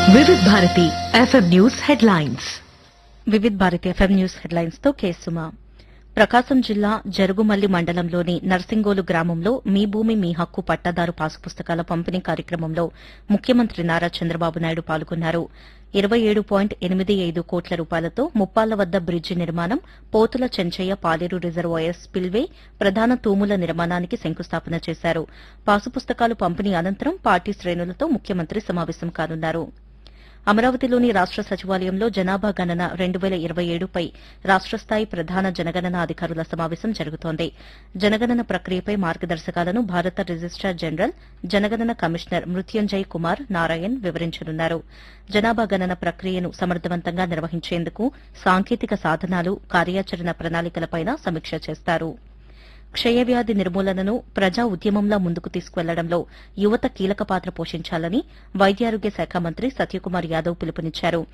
Vividh Bharati FM news headlines Vividh Bharati FM news headlines తో కేసుమా ప్రకాశం జిల్లా జరుగుమల్లి మండలంలోని నర్సింగోలు గ్రామంలో మీ భూమి మీ హక్కు పట్టాదారు పాసు పుస్తకాల పంపిణీ కార్యక్రమంలో ముఖ్యమంత్రి నారా చంద్రబాబు నాయుడు పాల్గొన్నారు ఇరవై ఏడు పాయింట్ ఎనిమిది ఐదు కోట్ల రూపాయలతో ముప్పాళ్ల వద్ద బ్రిడ్జి నిర్మాణం పోతుల చెంచయ్య పాలేరు రిజర్వాయర్ స్పిల్వే ప్రధాన తూముల నిర్మాణానికి శంకుస్థాపన చేశారు పాసు పుస్తకాలు పంపిణీ అనంతరం పార్టీ శ్రేణులతో ముఖ్యమంత్రి సమావేశం కానున్నారు అమరావతిలోని రాష్ట సచివాలయంలో జనాభా గణన రెండు వేల ఇరవై ఏడుపై రాష్ట స్థాయి ప్రధాన జనగణన అధికారుల సమావేశం జరుగుతోంది జనగణన ప్రక్రియపై మార్గదర్శకాలను భారత రిజిస్టార్ జనరల్ జనగణన కమిషనర్ మృత్యుంజయ్ కుమార్ నారాయణ్ వివరించనున్నారు జనాభా గణన ప్రక్రియను సమర్థవంతంగా నిర్వహించేందుకు సాంకేతిక సాధనాలు కార్యాచరణ ప్రణాళికలపై సమీక్ష చేస్తారు క్షయవ్యాధి నిర్మూలనను ప్రజా ఉద్యమంలా ముందుకు తీసుకువెళ్లడంలో యువత కీలక పాత్ర పోషించాలని వైద్యారోగ్య శాఖ మంత్రి సత్యకుమార్ యాదవ్ పిలుపునిచ్చారు